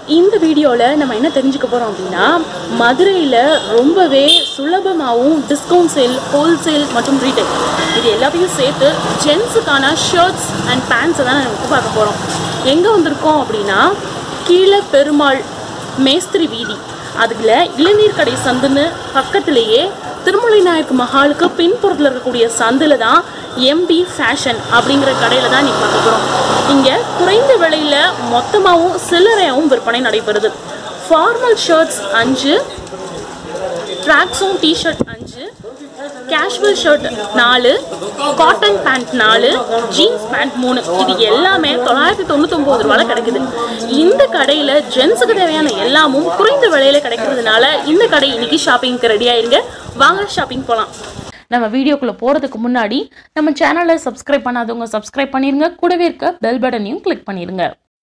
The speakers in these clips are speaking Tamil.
இந்த வீடியோவில் நம்ம என்ன தெரிஞ்சுக்க போகிறோம் அப்படின்னா மதுரையில் ரொம்பவே சுலபமாகவும் டிஸ்கவுண்ட் சேல் ஹோல்சேல் மற்றும் ரீட்டைல் இது எல்லாத்தையும் சேர்த்து ஜென்ஸுக்கான ஷர்ட்ஸ் அண்ட் பேண்ட்ஸை தான் நமக்கு பார்க்க போகிறோம் எங்கே வந்திருக்கோம் அப்படின்னா கீழே பெருமாள் மேஸ்திரி வீதி அதில் இளநீர் கடை சந்துன்னு பக்கத்திலேயே திருமலை நாயக்கு மஹாலுக்கு பின்புறத்தில் இருக்கக்கூடிய சந்தில் தான் எம்பி ஃபேஷன் அப்படிங்கிற கடையில் தான் நீங்கள் பார்க்க போகிறோம் இங்கே குறைந்த விலையில் மொத்தமாகவும் சில்லறையாகவும் விற்பனை நடைபெறுது ஃபார்மல் ஷர்ட்ஸ் அஞ்சு ட்ராக்ஸும் டிஷர்ட் அஞ்சு கேஷுவல் ஷர்ட் நாலு காட்டன் பேண்ட் நாலு ஜீன்ஸ் பேண்ட் மூணு இது எல்லாமே தொள்ளாயிரத்தி தொண்ணூத்தொம்பது ரூபால கிடைக்குது இந்த கடையில் ஜென்ஸுக்கு தேவையான எல்லாமும் குறைந்த விலையில கிடைக்கிறதுனால இந்த கடை இன்னைக்கு ஷாப்பிங்க்கு ரெடி ஆயிருங்க வாங்க ஷாப்பிங் போகலாம் நம்ம வீடியோக்குள்ளே போகிறதுக்கு முன்னாடி நம்ம சேனலை சப்ஸ்கிரைப் பண்ணாதவங்க சப்ஸ்கிரைப் பண்ணிருங்க கூடவே இருக்க பெல் பட்டனையும் கிளிக் பண்ணிருங்க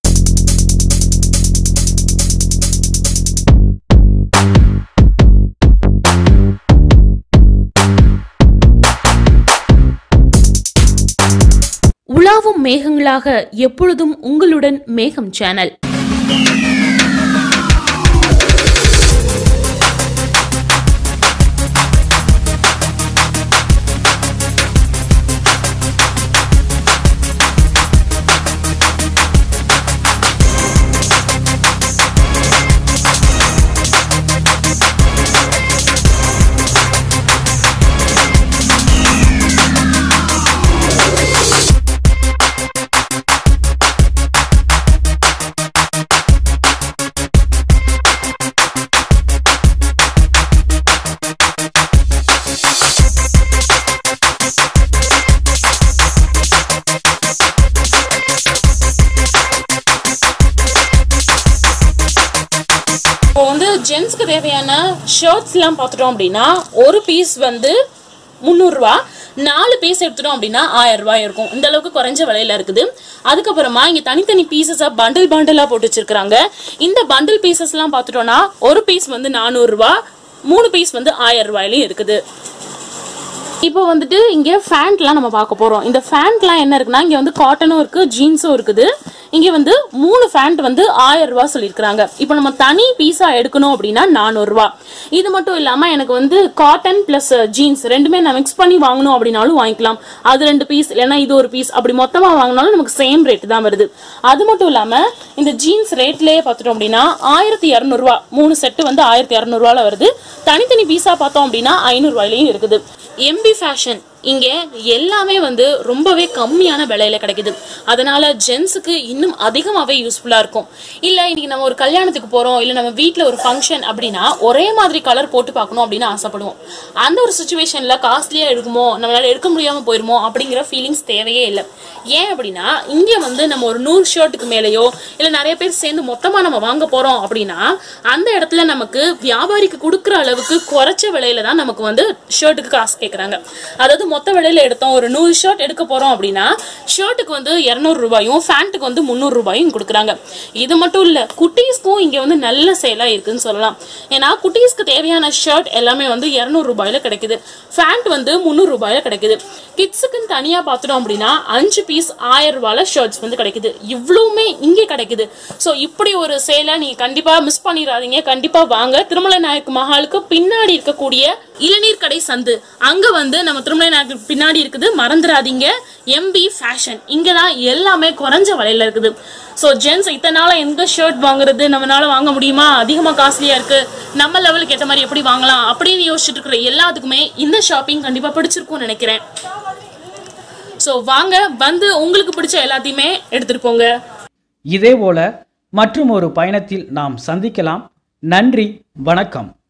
உலாவும் மேகங்களாக எப்பொழுதும் உங்களுடன் மேகம் சேனல் இப்போ வந்து ஜென்ஸ்க்கு தேவையான ஷர்ட்ஸ்லாம் பார்த்துட்டோம் அப்படின்னா ஒரு பீஸ் வந்து முந்நூறுரூவா நாலு பீஸ் எடுத்துட்டோம் அப்படின்னா ஆயிரம் ரூபாய் இருக்கும் இந்த அளவுக்கு குறைஞ்ச விலையில இருக்குது அதுக்கப்புறமா இங்க தனித்தனி பீசஸா பண்டில் பண்டிலா போட்டு வச்சிருக்காங்க இந்த பண்டில் பீசஸ்லாம் பார்த்துட்டோம்னா ஒரு பீஸ் வந்து நானூறுரூவா மூணு பீஸ் வந்து ஆயிரம் ரூபாயிலையும் இருக்குது இப்போ வந்துட்டு இங்கே ஃபேண்ட்லாம் நம்ம பார்க்க போகிறோம் இந்த ஃபேண்ட்லாம் என்ன இருக்குன்னா இங்கே வந்து காட்டனும் இருக்குது ஜீன்ஸும் இருக்குது இங்கே வந்து மூணு ஃபேண்ட் வந்து ஆயிரம் ரூபா சொல்லியிருக்கிறாங்க இப்போ நம்ம தனி பீஸாக எடுக்கணும் அப்படின்னா நானூறுரூவா இது மட்டும் இல்லாமல் எனக்கு வந்து காட்டன் ப்ளஸ் ஜீன்ஸ் ரெண்டுமே நான் மிக்ஸ் பண்ணி வாங்கணும் அப்படின்னாலும் வாங்கிக்கலாம் அது ரெண்டு பீஸ் இல்லைன்னா இது ஒரு பீஸ் அப்படி மொத்தமாக வாங்கினாலும் நமக்கு சேம் ரேட் தான் வருது அது மட்டும் இல்லாமல் இந்த ஜீன்ஸ் ரேட்லேயே பார்த்துட்டோம் அப்படின்னா ஆயிரத்தி இரநூறுவா மூணு செட்டு வந்து ஆயிரத்தி இரநூறுவால வருது தனித்தனி பீஸாக பார்த்தோம் அப்படின்னா ஐநூறுரூவாயிலையும் இருக்குது எம்பி ஃபேஷன் இங்கே எல்லாமே வந்து ரொம்பவே கம்மியான விலையில கிடைக்குது அதனால ஜென்ஸுக்கு இன்னும் அதிகமாகவே யூஸ்ஃபுல்லாக இருக்கும் இல்லை இன்னைக்கு நம்ம ஒரு கல்யாணத்துக்கு போகிறோம் இல்லை நம்ம வீட்டில் ஒரு ஃபங்க்ஷன் அப்படின்னா ஒரே மாதிரி கலர் போட்டு பார்க்கணும் அப்படின்னு ஆசைப்படுவோம் அந்த ஒரு சுச்சுவேஷனில் காஸ்ட்லியாக இருக்குமோ நம்மளால எடுக்க முடியாமல் போயிருமோ அப்படிங்கிற ஃபீலிங்ஸ் தேவையே இல்லை ஏன் அப்படின்னா இங்கே வந்து நம்ம ஒரு நூறு ஷர்ட்டுக்கு மேலேயோ இல்லை நிறைய பேர் சேர்ந்து மொத்தமாக நம்ம வாங்க போகிறோம் அப்படின்னா அந்த இடத்துல நமக்கு வியாபாரிக்கு கொடுக்குற அளவுக்கு குறைச்ச விலையில தான் நமக்கு வந்து ஷர்ட்டுக்கு காசு கேட்குறாங்க அதாவது மொத்த விலையில எடுத்தோம் ஒரு நூறு ஷர்ட் எடுக்க போறோம் அப்படின்னா ஷர்ட்டுக்கு வந்து இரநூறு ரூபாயும் ஃபேண்ட்டுக்கு வந்து முந்நூறு ரூபாயும் கொடுக்குறாங்க இது மட்டும் இல்ல குட்டீஸ்க்கும் இங்க வந்து நல்ல சேலா இருக்குன்னு சொல்லலாம் ஏன்னா குட்டீஸ்க்கு தேவையான ஷர்ட் எல்லாமே வந்து இரநூறு ரூபாயில கிடைக்குது ஃபேண்ட் வந்து முந்நூறு ரூபாயில கிடைக்குது கிட்ஸுக்குன்னு தனியா பார்த்துட்டோம் அப்படின்னா அஞ்சு பீஸ் ஆயிரம் ரூபாயில ஷர்ட்ஸ் வந்து கிடைக்குது இவ்வளவுமே இங்கே கிடைக்குது ஸோ இப்படி ஒரு சேலை நீங்க கண்டிப்பா மிஸ் பண்ணிடாதீங்க கண்டிப்பா வாங்க திருமலை நாயக்கு மஹாலுக்கு பின்னாடி இருக்கக்கூடிய இளநீர் கடை சந்து அங்க வந்து நம்ம திருமலை நாயக்கு பின்னாடி இருக்குது மறந்துடாதீங்க எம்பி ஃபேஷன் இங்க தான் எல்லாமே குறைஞ்ச விலையில இருக்குது ஸோ ஜென்ஸ் இத்தனை நாளா எந்த ஷர்ட் வாங்குறது நம்மளால வாங்க முடியுமா அதிகமாக காஸ்ட்லியா இருக்கு நம்ம லெவலுக்கு ஏற்ற மாதிரி எப்படி வாங்கலாம் அப்படின்னு யோசிச்சுட்டு இருக்கிற எல்லாத்துக்குமே இந்த ஷாப்பிங் கண்டிப்பா பிடிச்சிருக்கும்னு நினைக்கிறேன் ஸோ வாங்க வந்து உங்களுக்கு பிடிச்ச எல்லாத்தையுமே எடுத்துட்டு போங்க இதேபோல மற்றும் ஒரு பயணத்தில் நாம் சந்திக்கலாம் நன்றி வணக்கம்